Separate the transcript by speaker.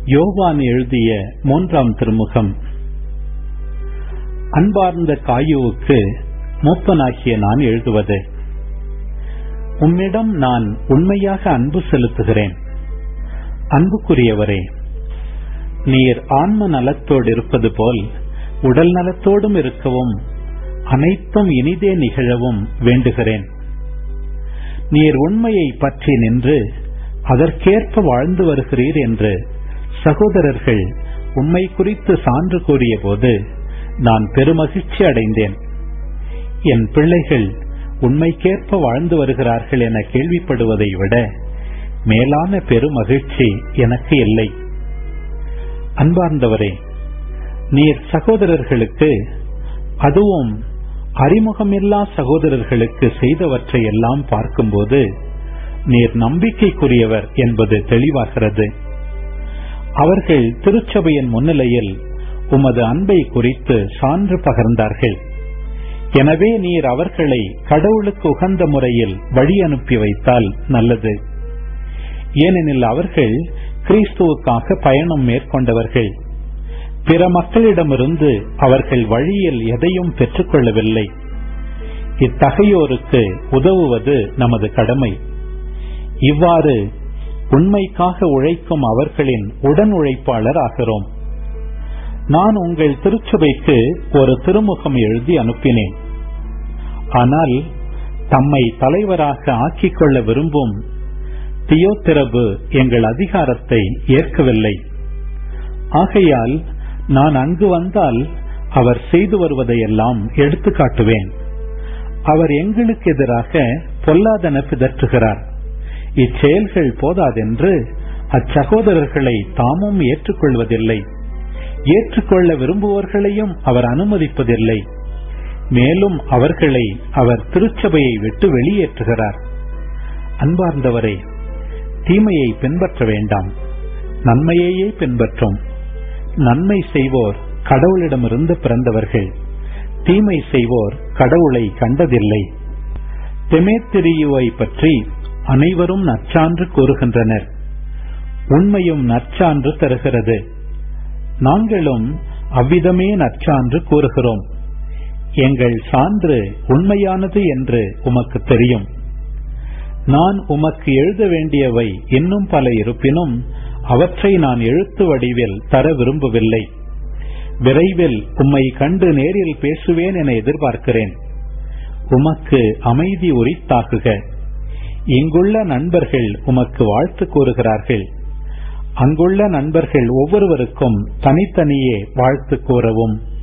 Speaker 1: யோவான் எழுதிய மூன்றாம் திருமுகம் அன்பார்ந்த காயுவுக்கு மூப்பனாகிய நான் எழுதுவது உம்மிடம் நான் உண்மையாக அன்பு செலுத்துகிறேன் அன்புக்குரியவரே நீர் ஆன்ம நலத்தோடு இருப்பது போல் உடல் நலத்தோடும் இருக்கவும் அனைத்தும் இனிதே நிகழவும் வேண்டுகிறேன் நீர் உண்மையை பற்றி நின்று அதற்கேற்ப வாழ்ந்து வருகிறீர் என்று சகோதரர்கள் உண்மை குறித்து சான்று கூறிய போது நான் பெருமகிழ்ச்சி அடைந்தேன் என் பிள்ளைகள் உண்மைக்கேற்ப வாழ்ந்து வருகிறார்கள் என கேள்விப்படுவதை விட மேலான பெருமகிழ்ச்சி எனக்கு இல்லை அன்பார்ந்தவரே நீர் சகோதரர்களுக்கு அதுவும் அறிமுகமில்லா சகோதரர்களுக்கு செய்தவற்றை எல்லாம் பார்க்கும்போது நீர் நம்பிக்கைக்குரியவர் என்பது தெளிவாகிறது அவர்கள் திருச்சபையின் முன்னிலையில் உமது அன்பை குறித்து சான்று பகர்ந்தார்கள் எனவே நீர் அவர்களை கடவுளுக்கு உகந்த முறையில் வழி அனுப்பி வைத்தால் நல்லது ஏனெனில் அவர்கள் கிறிஸ்துவுக்காக பயணம் மேற்கொண்டவர்கள் பிற மக்களிடமிருந்து அவர்கள் வழியில் எதையும் பெற்றுக்கொள்ளவில்லை இத்தகையோருக்கு உதவுவது நமது கடமை இவ்வாறு உண்மைக்காக உழைக்கும் அவர்களின் உடன் உழைப்பாளர் ஆகிறோம் நான் உங்கள் திருச்சபைக்கு ஒரு திருமுகம் எழுதி அனுப்பினேன் ஆனால் தம்மை தலைவராக ஆக்கிக் கொள்ள விரும்பும் தியோத்திரபு எங்கள் அதிகாரத்தை ஏற்கவில்லை ஆகையால் நான் அங்கு வந்தால் அவர் செய்து வருவதையெல்லாம் எடுத்து காட்டுவேன் அவர் எங்களுக்கு எதிராக பொல்லாதன பிதற்றுகிறார் இச்செயல்கள் போதாதென்று அச்சகோதரர்களை தாமும் ஏற்றுக்கொள்வதில்லை ஏற்றுக்கொள்ள விரும்புவோர்களையும் அவர் அனுமதிப்பதில்லை மேலும் அவர்களை அவர் திருச்சபையை விட்டு வெளியேற்றுகிறார் அன்பார்ந்தவரை தீமையை பின்பற்ற வேண்டாம் நன்மையையே பின்பற்றும் நன்மை செய்வோர் கடவுளிடமிருந்து பிறந்தவர்கள் தீமை செய்வோர் கடவுளை கண்டதில்லை தெமேத்திரியுவை பற்றி அனைவரும் நற்சான்று கூறுகின்றனர் உண்மையும் நற்சான்று தருகிறது நாங்களும் அவ்விதமே நற்சான்று கூறுகிறோம் எங்கள் சான்று உண்மையானது என்று உமக்கு தெரியும் நான் உமக்கு எழுத வேண்டியவை இன்னும் பல இருப்பினும் அவற்றை நான் எழுத்து வடிவில் தர விரும்பவில்லை விரைவில் உம்மை கண்டு நேரில் பேசுவேன் என எதிர்பார்க்கிறேன் உமக்கு அமைதி உரித்தாகுக இங்குள்ள நண்பர்கள் உமக்கு வாழ்த்து கூறுகிறார்கள் அங்குள்ள நண்பர்கள் ஒவ்வொருவருக்கும் தனித்தனியே வாழ்த்து கூறவும்